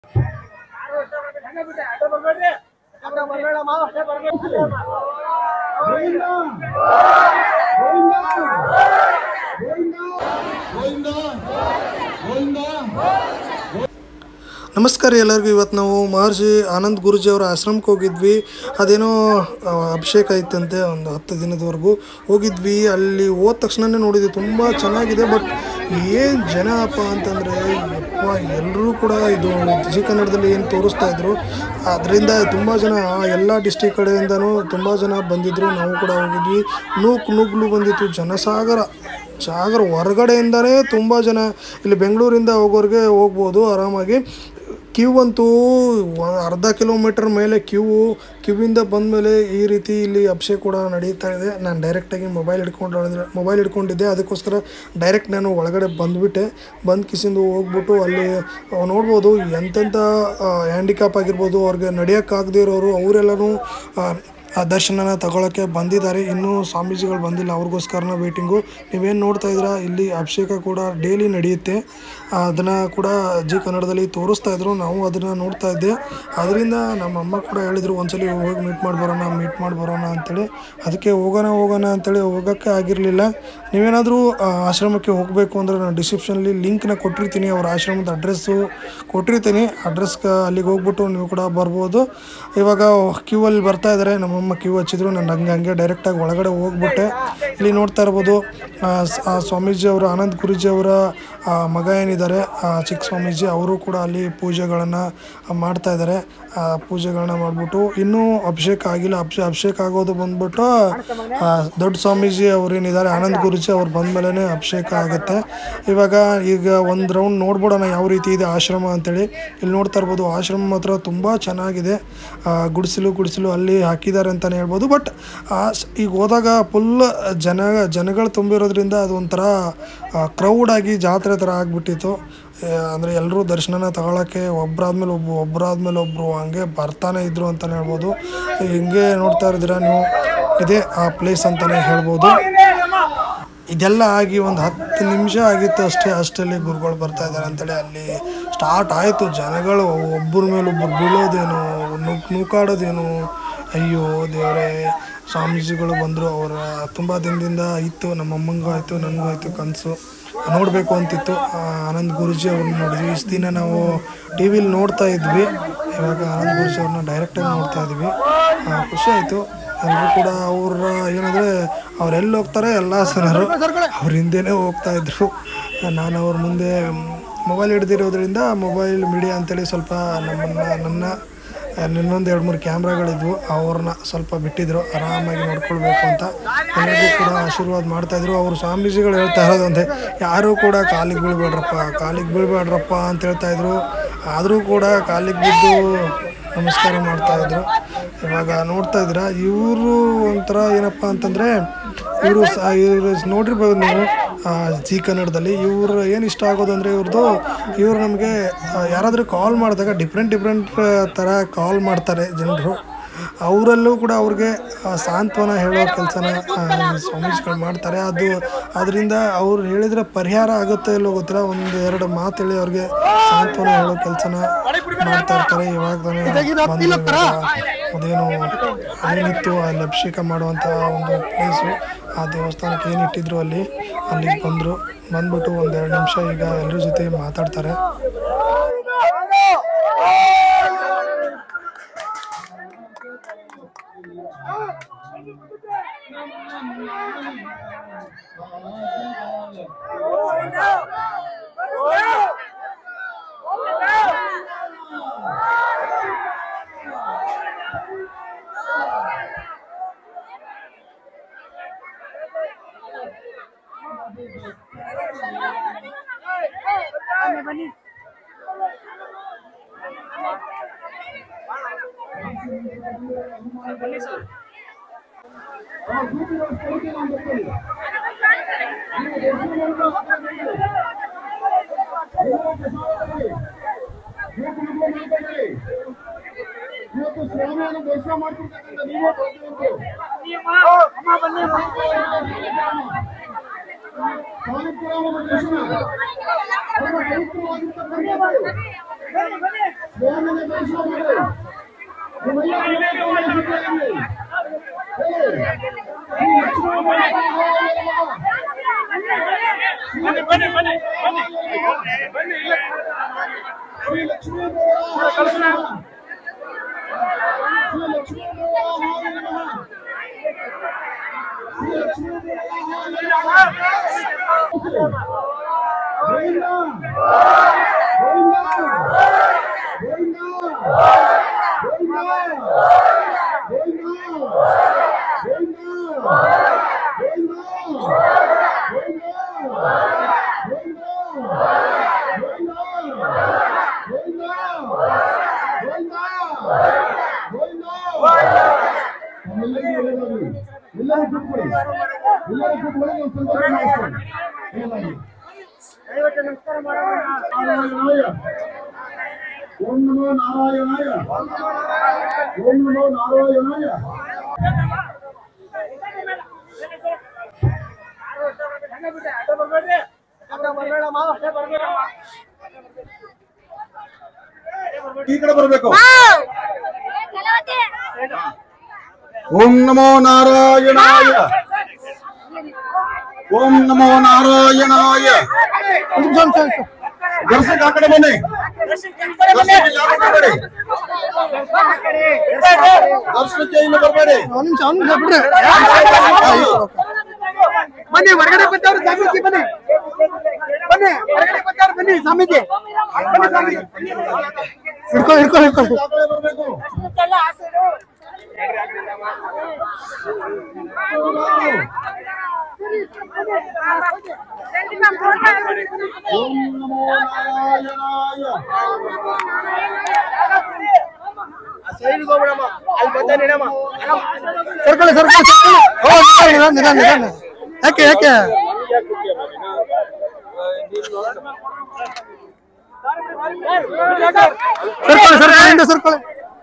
ನಮಸ್ಕಾರ ಎಲ್ಲರಿಗೂ ಇವತ್ತು ನಾವು ಮಹರ್ಷಿ ಆನಂದ್ ಗುರುಜಿ ಅವರ ಆಶ್ರಮಕ್ಕೆ ಹೋಗಿದ್ವಿ ಅದೇನೋ ಆ, ಅಭಿಷೇಕ ಇತ್ತಂತೆ ಒಂದು ಹತ್ತು ದಿನದವರೆಗೂ ಹೋಗಿದ್ವಿ ಅಲ್ಲಿ ಹೋದ ತಕ್ಷಣನೇ ನೋಡಿದ್ವಿ ತುಂಬ ಚೆನ್ನಾಗಿದೆ ಬಟ್ ಏನು ಜನ ಅಪ್ಪ ಅಂತಂದರೆ ಯಪ್ಪ ಎಲ್ಲರೂ ಕೂಡ ಇದು ಜಿ ಕನ್ನಡದಲ್ಲಿ ಏನು ತೋರಿಸ್ತಾ ಇದ್ರು ಅದರಿಂದ ತುಂಬ ಜನ ಎಲ್ಲ ಡಿಸ್ಟಿಕ್ ಕಡೆಯಿಂದನೂ ತುಂಬ ಜನ ಬಂದಿದ್ದರು ನಾವು ಕೂಡ ಹೋಗಿದ್ವಿ ನೂಕು ನುಗ್ಲು ಬಂದಿತ್ತು ಜನಸಾಗರ ಸಾಗರ ಹೊರಗಡೆಯಿಂದನೇ ತುಂಬ ಜನ ಇಲ್ಲಿ ಬೆಂಗಳೂರಿಂದ ಹೋಗೋರಿಗೆ ಹೋಗ್ಬೋದು ಆರಾಮಾಗಿ ಕ್ಯೂ ಅಂತೂ ಒ- ಅರ್ಧ ಕಿಲೋಮೀಟರ್ ಮೇಲೆ ಕ್ಯೂ ಕ್ಯೂವಿಂದ ಬಂದಮೇಲೆ ಈ ರೀತಿ ಇಲ್ಲಿ ಅಭಿಷೇಕ ಕೂಡ ನಡೀತಾ ಇದೆ ನಾನು ಡೈರೆಕ್ಟಾಗಿ ಮೊಬೈಲ್ ಹಿಡ್ಕೊಂಡು ಮೊಬೈಲ್ ಹಿಡ್ಕೊಂಡಿದ್ದೆ ಅದಕ್ಕೋಸ್ಕರ ಡೈರೆಕ್ಟ್ ನಾನು ಒಳಗಡೆ ಬಂದುಬಿಟ್ಟೆ ಬಂದು ಕಿಸಿಂದು ಹೋಗ್ಬಿಟ್ಟು ಅಲ್ಲಿ ಅಹ್, ನೋಡ್ಬೋದು ಎಂತೆಂಥ ಹ್ಯಾಂಡಿಕ್ಯಾಪ್ ಆಗಿರ್ಬೋದು ಅವ್ರಿಗೆ ನಡೆಯೋಕ್ಕಾಗದೇ ಇರೋರು ಅವರೆಲ್ಲನೂ ಆ ದರ್ಶನನ ತಗೊಳ್ಳೋಕ್ಕೆ ಬಂದಿದ್ದಾರೆ ಇನ್ನೂ ಸ್ವಾಮೀಜಿಗಳು ಬಂದಿಲ್ಲ ಅವ್ರಿಗೋಸ್ಕರನ ವೇಟಿಂಗು ನೀವೇನು ನೋಡ್ತಾ ಇದ್ದೀರಾ ಇಲ್ಲಿ ಅಭಿಷೇಕ ಕೂಡ ಡೈಲಿ ನಡೆಯುತ್ತೆ ಅದನ್ನು ಕೂಡ ಜಿ ಕನ್ನಡದಲ್ಲಿ ತೋರಿಸ್ತಾ ಇದ್ರು ನಾವು ಅದನ್ನು ನೋಡ್ತಾ ಇದ್ದೆ ಅದರಿಂದ ನಮ್ಮ ಅಮ್ಮ ಕೂಡ ಹೇಳಿದರು ಒಂದ್ಸಲಿ ಹೋಗಿ ಮೀಟ್ ಮಾಡಿ ಬರೋಣ ಮೀಟ್ ಮಾಡಿ ಬರೋಣ ಅಂತೇಳಿ ಅದಕ್ಕೆ ಹೋಗೋಣ ಹೋಗೋಣ ಅಂತೇಳಿ ಹೋಗೋಕ್ಕೆ ಆಗಿರಲಿಲ್ಲ ನೀವೇನಾದರೂ ಆಶ್ರಮಕ್ಕೆ ಹೋಗಬೇಕು ಅಂದರೆ ನಾನು ಡಿಸ್ಕ್ರಿಪ್ಷನಲ್ಲಿ ಲಿಂಕ್ನ ಕೊಟ್ಟಿರ್ತೀನಿ ಅವ್ರ ಆಶ್ರಮದ ಅಡ್ರೆಸ್ಸು ಕೊಟ್ಟಿರ್ತೀನಿ ಅಡ್ರೆಸ್ಗೆ ಅಲ್ಲಿಗೆ ಹೋಗ್ಬಿಟ್ಟು ನೀವು ಕೂಡ ಬರ್ಬೋದು ಇವಾಗ ಕ್ಯೂ ಅಲ್ಲಿ ಬರ್ತಾ ಇದ್ದಾರೆ ನಮ್ಮಮ್ಮ ಕ್ಯೂ ಹಚ್ಚಿದ್ರು ನಾನು ಹಂಗೆ ಹಂಗೆ ಡೈರೆಕ್ಟಾಗಿ ಒಳಗಡೆ ಹೋಗ್ಬಿಟ್ಟೆ ಇಲ್ಲಿ ನೋಡ್ತಾ ಇರ್ಬೋದು ಆ, ಸ್- ಆ ಸ್ವಾಮೀಜಿ ಅವರು ಆನಂದ್ ಗುರುಜಿ ಅವರ ಆ, ಮಗ ಏನಿದ್ದಾರೆ ಆ, ಚಿಕ್ಕ ಸ್ವಾಮೀಜಿ ಅವರು ಕೂಡ ಅಲ್ಲಿ ಪೂಜೆಗಳನ್ನು ಮಾಡ್ತಾ ಇದ್ದಾರೆ ಆ, ಪೂಜೆಗಳನ್ನ ಮಾಡಿಬಿಟ್ಟು ಇನ್ನೂ ಅಭಿಷೇಕ ಆಗಿಲ್ಲ ಅಭಿಷೇಕ ಅಭಿಷೇಕ ಆಗೋದು ಬಂದ್ಬಿಟ್ಟು ಆ, ದೊಡ್ಡ ಸ್ವಾಮೀಜಿ ಅವ್ರು ಏನಿದ್ದಾರೆ ಆನಂದ್ ಗುರುಜಿ ಅವ್ರು ಬಂದಮೇಲೆ ಅಭಿಷೇಕ ಆಗುತ್ತೆ ಇವಾಗ ಈಗ ಒಂದು ರೌಂಡ್ ನೋಡ್ಬಿಡೋಣ ಯಾವ ರೀತಿ ಇದೆ ಆಶ್ರಮ ಅಂತೇಳಿ ಇಲ್ಲಿ ನೋಡ್ತಾ ಇರ್ಬೋದು ಆಶ್ರಮ ಮಾತ್ರ ತುಂಬ ಚೆನ್ನಾಗಿದೆ ಆ, ಗುಡಿಸಲು ಗುಡಿಸಲು ಅಲ್ಲಿ ಹಾಕಿದ್ದಾರೆ ಅಂತಲೇ ಹೇಳ್ಬೋದು ಬಟ್ ಈಗ ಹೋದಾಗ ಫುಲ್ ಜನ ಜನಗಳು ತುಂಬಿರೋದ್ರಿಂದ ಅದು ಒಂಥರ ಕ್ರೌಡ್ ಆಗಿ ಜಾತ್ರೆ ಥರ ಆಗಿಬಿಟ್ಟಿತ್ತು ಅಂದರೆ ಎಲ್ಲರೂ ದರ್ಶನನ ತಗೊಳ್ಳೋಕ್ಕೆ ಒಬ್ಬರಾದ್ಮೇಲೆ ಒಬ್ಬ ಒಬ್ಬರಾದ್ಮೇಲೆ ಒಬ್ಬರು ಹಂಗೆ ಬರ್ತಾನೆ ಇದ್ರು ಅಂತಲೇ ಹೇಳ್ಬೋದು ಹಿಂಗೆ ನೋಡ್ತಾ ಇದ್ದೀರಾ ನೀವು ಇದೇ ಆ ಪ್ಲೇಸ್ ಅಂತಲೇ ಹೇಳ್ಬೋದು ಇದೆಲ್ಲ ಆಗಿ ಒಂದು ಹತ್ತು ನಿಮಿಷ ಆಗಿತ್ತು ಅಷ್ಟೇ ಅಷ್ಟರಲ್ಲಿ ಗುರುಗಳು ಬರ್ತಾ ಇದ್ದಾರೆ ಅಂತೇಳಿ ಅಲ್ಲಿ ಸ್ಟಾರ್ಟ್ ಆಯಿತು ಜನಗಳು ಒಬ್ಬರ ಮೇಲೆ ಒಬ್ಬರು ಬೀಳೋದೇನು ನುಗ್ ನೂಕಾಡೋದೇನು ಅಯ್ಯೋ ದೇವರೇ ಸ್ವಾಮೀಜಿಗಳು ಬಂದರು ಅವರ ತುಂಬ ದಿನದಿಂದ ಇತ್ತು ನಮ್ಮ ಅಮ್ಮಂಗೂ ಆಯಿತು ನನಗೂ ಆಯಿತು ಕನಸು ನೋಡಬೇಕು ಅಂತಿತ್ತು ಆ, ಆನಂದ್ ಗುರುಜಿ ಅವ್ರನ್ನ ನೋಡಿದ್ವಿ ಇಷ್ಟು ದಿನ ನಾವು ಟಿ ವಿಲಿ ನೋಡ್ತಾ ಇದ್ವಿ ಇವಾಗ ಆನಂದ್ ಗುರುಜಿ ಅವ್ರನ್ನ ಡೈರೆಕ್ಟಾಗಿ ನೋಡ್ತಾ ಇದ್ವಿ ಆ, ಖುಷಿ ಆಯಿತು ಎಲ್ಲರೂ ಕೂಡ ಅವ್ರ ಏನಂದರೆ ಅವ್ರು ಎಲ್ಲಿ ಹೋಗ್ತಾರೆ ಎಲ್ಲ ಸನರು ಅವ್ರ ಹಿಂದೆನೇ ಹೋಗ್ತಾ ಇದ್ರು ನಾನು ಅವ್ರ ಮುಂದೆ ಮೊಬೈಲ್ ಹಿಡ್ದಿರೋದ್ರಿಂದ ಮೊಬೈಲ್ ಮೀಡಿಯಾ ಅಂತೇಳಿ ಸ್ವಲ್ಪ ನಮ್ಮನ್ನು ನನ್ನ ಇನ್ನೊಂದು ಎರಡು ಮೂರು ಕ್ಯಾಮ್ರಾಗಳಿದ್ವು ಅವ್ರನ್ನ ಸ್ವಲ್ಪ ಬಿಟ್ಟಿದ್ರು ಆರಾಮಾಗಿ ನೋಡ್ಕೊಳ್ಬೇಕು ಅಂತ ಎಲ್ಲರಿಗೂ ಕೂಡ ಆಶೀರ್ವಾದ ಮಾಡ್ತಾಯಿದ್ರು ಅವ್ರು ಸ್ವಾಮೀಜಿಗಳು ಹೇಳ್ತಾ ಇರೋದಂತೆ ಯಾರೂ ಕೂಡ ಕಾಲಿಗೆ ಬೀಳ್ಬೇಡ್ರಪ್ಪ ಕಾಲಿಗೆ ಬೀಳ್ಬೇಡ್ರಪ್ಪ ಅಂತ ಹೇಳ್ತಾಯಿದ್ರು ಆದರೂ ಕೂಡ ಕಾಲಿಗೆ ಬಿದ್ದು ನಮಸ್ಕಾರ ಮಾಡ್ತಾಯಿದ್ರು ಇವಾಗ ನೋಡ್ತಾ ಇದ್ದೀರಾ ಇವರು ಒಂಥರ ಏನಪ್ಪ ಅಂತಂದರೆ ಇವರು ಸ ಇವರು ನೋಡಿರ್ಬೋದು ನೀವು ಆ, ಜಿ ಕನ್ನಡದಲ್ಲಿ ಇವ್ರು ಏನು ಇಷ್ಟ ಆಗೋದು ಅಂದರೆ ಇವ್ರದ್ದು ಇವರು ನಮಗೆ ಯಾರಾದರೂ ಕಾಲ್ ಮಾಡಿದಾಗ ಡಿಫ್ರೆಂಟ್ ಡಿಫ್ರೆಂಟ್ ಥರ ಕಾಲ್ ಮಾಡ್ತಾರೆ ಜನರು ಅವರಲ್ಲೂ ಕೂಡ ಅವ್ರಿಗೆ ಆ, ಸಾಂತ್ವನ ಹೇಳೋ ಕೆಲಸನ ಸ್ವಾಮೀಜಿಗಳು ಮಾಡ್ತಾರೆ ಅದು ಅದರಿಂದ ಅವ್ರು ಹೇಳಿದರೆ ಪರಿಹಾರ ಆಗುತ್ತೋ ಇಲ್ಲೋ ಗೊತ್ತಿಲ್ಲ ಒಂದು ಎರಡು ಮಾತು ಹೇಳಿ ಅವ್ರಿಗೆ ಸಾಂತ್ವನ ಹೇಳೋ ಕೆಲಸನ ಮಾಡ್ತಾ ಇರ್ತಾರೆ ಇವಾಗ ತಾನೇ ಬಂದು ಇವಾಗ ಅದೇನು ಏನಿತ್ತು ಅಲ್ಲಿ ಅಭಿಷೇಕ ಮಾಡುವಂಥ ಒಂದು ಪ್ಲೇಸು ಆ ದೇವಸ್ಥಾನಕ್ಕೆ ಏನು ಇಟ್ಟಿದ್ರು ಅಲ್ಲಿ ಅಲ್ಲಿಗೆ ಬಂದರು ಬಂದ್ಬಿಟ್ಟು ಒಂದೆರಡು ನಿಮಿಷ ಈಗ ಎಲ್ಲರ ಜೊತೆ ಮಾತಾಡ್ತಾರೆ ಇವತ್ತು ಸ್ವಾಮಿಯನ್ನು ದರ್ಶನ ಮಾಡ್ಕೊಳ್ತಕ್ಕಂಥ ನೀವೇ ಬಂದಿರುವುದು ಸಾಲಿಗ್ರಾಮದ ದರ್ಶನ ಬಹಳ ಪವಿತ್ರವಾಗಿರ್ತಕ್ಕಂಥದ್ದು ಸ್ವಾಮಿನ ದರ್ಶನ ಮಾಡಿ ನಿಮ್ಮೆಲ್ಲ ಮನೆಯಲ್ಲಿ ಹೇ, ಶ್ರೀ ಲಕ್ಷ್ಮೀ ನಾರಾಯಣ ನಮಃ. ಬನ್ನಿ ಬನ್ನಿ ಬನ್ನಿ ಬನ್ನಿ ಬನ್ನಿ ಇಲ್ಲೇ. ಶ್ರೀ ಲಕ್ಷ್ಮೀ ನಾರಾಯಣ ನಮಃ. ಶ್ರೀ ಲಕ್ಷ್ಮೀ ನಾರಾಯಣ ನಮಃ. ಶ್ರೀ ಲಕ್ಷ್ಮೀ ನಾರಾಯಣ ನಮಃ. ಗೋವಿಂದ ಗೋವಿಂದ ಎಲ್ಲರೂ ಕೂತ್ಕೊಳ್ಳಿ ಎಲ್ಲರೂ ಕೂತ್ಕೊಳ್ಳಿ ನಾವು ಸಂತೋಷ ಮಾಡ್ಕೊಳ್ಳಿ ಏನಾಗಿ ನಾರಾಯಣಾಯ ಓಂ ನಮೋ ನಾರಾಯಣಾಯ ಓಂ ನಮೋ ನಾರಾಯಣಾಯ ಈ ಕಡೆ ಬರಬೇಕು ಓಂ ನಮೋ ನಾರಾಯಣಾಯ ಓಂ ನಮೋ ನಾರಾಯಣಾಯ ದರ್ಶಕ ಆ ಕಡೆ ಬನ್ನಿ ದರ್ಶನಕ್ಕೆ ಯಾರು ಬರಬೇಡಿ ದರ್ಶನಕ್ಕೆ ಇಲ್ಲಿ ಬರಬೇಡಿ ಒಂದು ನಿಮಿಷ ಒಂದು ನಿಮಿಷ ಬಿಡ್ರಿ ಬನ್ನಿ ಹೊರಗಡೆ ಬಂದವರು ಸ್ವಾಮೀಜಿ ಬನ್ನಿ ಬನ್ನಿ ಹೊರಗಡೆ ಬಂದವರು ಬನ್ನಿ ಸ್ವಾಮೀಜಿ ಬನ್ನಿ ಸ್ವಾಮೀಜಿ ಹಿಡ್ಕೊ ಹಿಡ್ಕೊ ಹಿಡ್ಕೊ ಆ ಕಡೆ ಬರಬೇಕು ಓಂ ನಮೋ ನಾರಾಯಣಾಯ ಸರ್ಕೊಳ್ಳಿ ಸರ್ಕೊಳ್ಳಿ ಸರ್ಕೊಳ್ಳಿ ಓ ನಿಧಾನ ನಿಧಾನ ನಿಧಾನ ಯಾಕೆ ಯಾಕೆ ಸರ್ಕೊಳ್ಳಿ ಸರ್ಕೊಳ್ಳಿ ಹಿಂದೆ ಸರ್ಕೊಳ್ಳಿ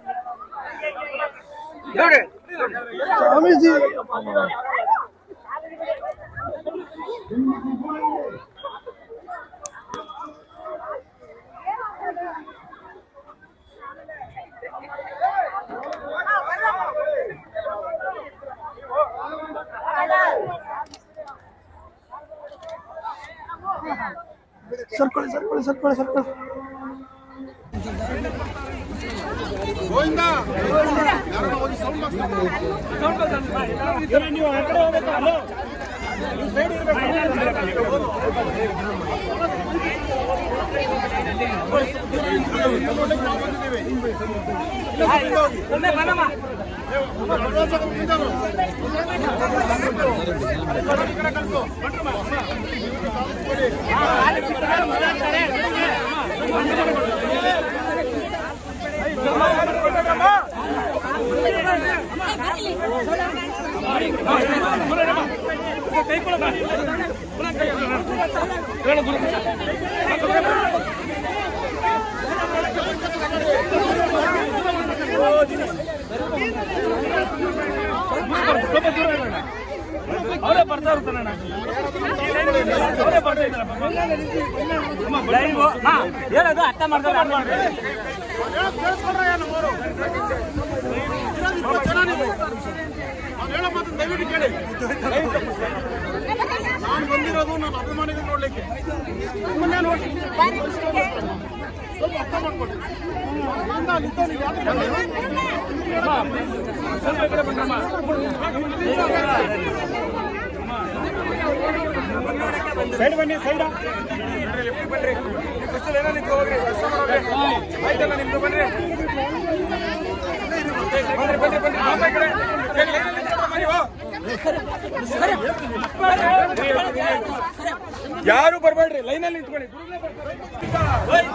ಸ್ವಾಮೀಜಿ ಸರ್ಕೊಳ್ಳಿ ಸರ್ಕೊಳ್ಳಿ ಸರ್ಕೊಳ್ಳಿ ಸರ್ಕೊಳ್ಳಿ ನೀವು ಆ ಕಡೆ ಹೋಗ್ಬೇಕು ಅಲ್ಲೋ ಅವರೇ ಬರ್ತಾ ಇರ್ತಾನೆ ಅವರೇ ಬರ್ತಾ ಇದ್ದಾರೆ ಏನದು ಅರ್ಥ ಮಾಡ್ತಾರೆ ದಯವಿಟ್ಟು ಕೇಳಿ ನಾನು ಬಂದಿರೋದು ನನ್ನ ಅಭಿಮಾನಿಗಳು ನೋಡ್ಲಿಕ್ಕೆ ನಿಮ್ಮನ್ನೇ ನೋಡಿ ಸ್ವಲ್ಪ ಅರ್ಥ ಮಾಡ್ಕೊಳ್ಳಿ ನನ್ನ ನಿಂತವ್ನಿಗೆ ಯಾಕೆ ಸ್ವಲ್ಪ ಈ ಕಡೆ ಬನ್ರಮ್ಮ. ಸೈಡ್ ಬನ್ನಿ ಸೈಡ್ ಬನ್ರಿ ಫಸ್ಟ್ ಏನೋ ನಿಂತು ಹೋಗ್ರಿ ದರ್ಶನ ಮಾಡೋಗ್ರಿ. ಆಯ್ತಲ್ಲ ನಿಮ್ದು ಬನ್ರಿ ಬನ್ರಿ ಬನ್ರಿ ಬನ್ರಿ ಪಾಪ ಈ ಕಡೆ ಸರಿ, ಲೈನಲ್ಲಿ ನಿಂತ್ಕೊಳ್ರಮ್ಮ ನೀವು. ಯಾರು ಬರಬೇಡ್ರಿ ಲೈನಲ್ಲಿ ನಿಂತ್ಕೊಳ್ಳಿ ಗುರುಗಳೇ ಬರ್ತಾರೆ.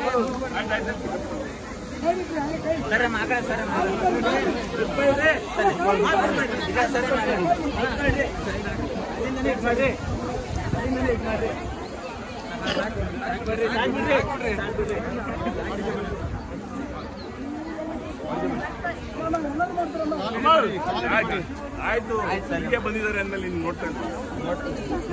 ಆಯ್ತು ಇಲ್ಲಿಗೆ ಬಂದಿದ್ದಾರೆ ಅಂದ್ಮೇಲೆ ನೀನು ನೋಡ್ತಾ ಇದ್ದೀನಿ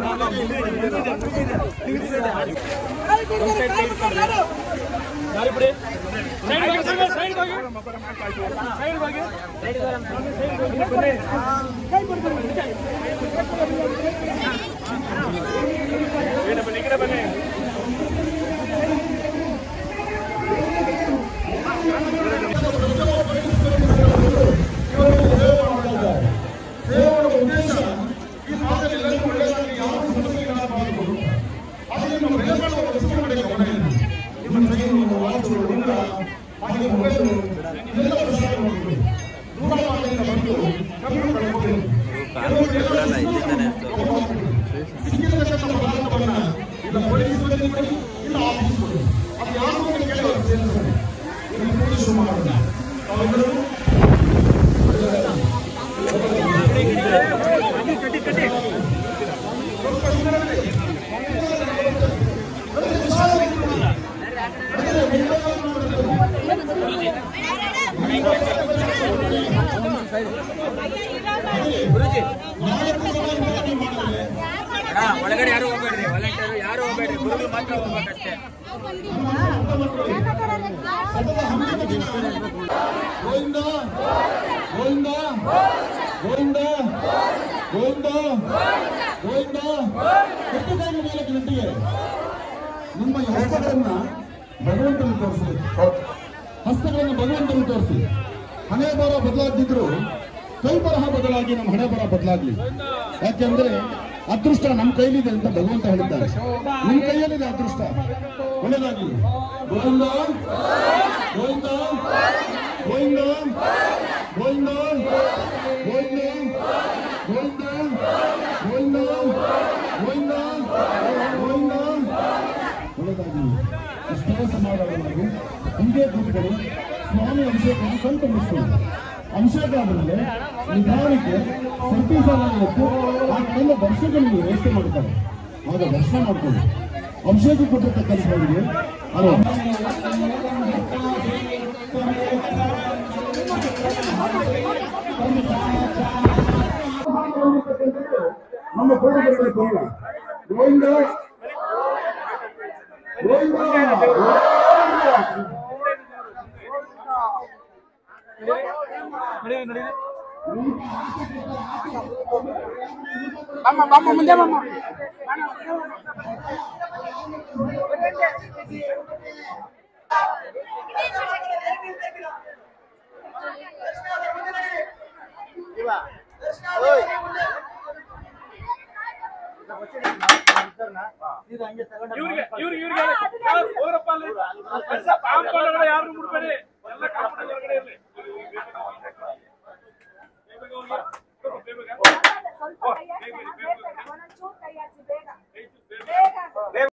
ಸೇವೆಯ ಉದ್ದೇಶ ಈ ಮಾತಲ್ಲಿ ಎಲ್ಲರಿಗೂ ಒಳ್ಳೆಯದಾಗಿ ಯಾವ ಸಮಸ್ಯೆಗಳಾಗಬಾರದು ಆದರೆ ನಿಮ್ಮ ಬೆಲೆ ಬಾಳುವ ವಸ್ತುಗಳ ಕಡೆ ಗಮನ ಇರಲಿ ನಿಮ್ಮ ಕೈಯನ್ನು ವಾಚು ಉಂಗುರ ಹಾಗೆ ಮೊಬೈಲು ಇದೆಲ್ಲ ಪ್ರಸಾರ ಮಾಡಬೇಕು ದೂರವಾಣಿಯಿಂದ ಬಂದು ಕಣ್ಣು ಕಳ್ಕೊಳ್ಳಿ ಕೆಲವರು ಎಲ್ಲರೂ ಸಿಕ್ಕಿರತಕ್ಕಂಥ ಪದಾರ್ಥವನ್ನ ಇಲ್ಲ ಪೊಲೀಸ್ ಸಿಬ್ಬಂದಿ ಕೊಡಿ ಇಲ್ಲ ಆಫೀಸ್ ಕೊಡಿ ಅದು ಯಾರು ಅಂತ ಕೇಳಿ ಅವರು ಸೇರಿಸ್ತಾರೆ ಇಲ್ಲಿ ಕೂಡಿ ಶುರು ಮಾಡೋಣ ತಾವೆಲ್ಲರೂ ಒಳಗಡೆ ಯಾರು ಹೋಗ್ಬೇಡ್ರಿ ವಾಲಂಟಿಯರ್ ಯಾರು ಹೋಗ್ಬೇಡ್ರಿ ಗುರುಗಳು ಮಾತ್ರ ಹೋಗ್ಬೇಕಷ್ಟೇ ಗೋವಿಂದ ಗೋವಿಂದ ಗೋವಿಂದ ಗೋವಿಂದ ಗೋವಿಂದ ಕಟ್ಟುಕಾಯಿನ ಮೇಲೆ ಗಂಟೆಗೆ ನಿಮ್ಮ ಈ ಹಸ್ತಗಳನ್ನ ಭಗವಂತನ ತೋರಿಸಿ ಹಸ್ತಗಳನ್ನು ಭಗವಂತನ ತೋರಿಸಿ ಹಣೆ ಬರ ಬದಲಾಗ್ದಿದ್ರು ಕೈ ಬರಹ ಬದಲಾಗಿ ನಮ್ಮ ಹಣೆ ಬರ ಬದಲಾಗ್ಲಿ ಯಾಕೆಂದ್ರೆ ಅದೃಷ್ಟ ನಮ್ಮ ಕೈಲಿದೆ ಅಂತ ಭಗವಂತ ಹೇಳಿದ್ದಾರೆ ನಿಮ್ಮ ಕೈಯಲ್ಲಿದೆ ಅದೃಷ್ಟ ಒಳ್ಳೆದಾಗ್ಲಿ ಗೋವಿಂದ ಗೋವಿಂದ ಗೋವಿಂದ ಗೋವಿಂದ ಗೋವಿಂದ ಗೋವಿಂದ ಗೋವಿಂದ ಗೋವಿಂದ ಗೋವಿಂದ ಒಳ್ಳೆದಾಗಿ ಇಷ್ಟೇ ಸಮಾಧಾನವಾಗಿ ಹಿಂಗೆ ಕೂತ್ಕೊಂಡು ಸ್ವಾಮಿ ಅಭಿಷೇಕವನ್ನು ಸಂತಮಿಸ್ಕೊಂಡು ಅಭಿಷೇಕ ಆದ್ಮೇಲೆ ನಿಧಾನಕ್ಕೆ ಪ್ರತಿ ಸಲ ಇವತ್ತು ಆ ಕಡೆಯಿಂದ ದರ್ಶಕನಿಗೆ ವ್ಯವಸ್ಥೆ ಮಾಡ್ತಾರೆ ಆಗ ದರ್ಶನ ಮಾಡ್ಕೊಂಡು ಅಭಿಷೇಕ ಕೊಟ್ಟಿರ್ತಕ್ಕಂಥವರಿಗೆ ಅದು ನಮ್ಮ ಕೋರಿಕೆಗಳ ಕೊಲ್ಲ ಗೋವಿಂದ ಗೋವಿಂದ ಬಾಮ್ಮ ಬಾಮ್ಮ ಮುಂದೆ ಬಾಮ್ಮ ಇವ್ರಿಗೆ ಇವ್ರಿಗೆ ಇವ್ರಿಗೆ ಹೋಗ್ರಪ್ಪ ಅಲ್ಲಿ ಕೆಲಸ ಪಾಂಪ್ ಒಳಗಡೆ ಯಾರು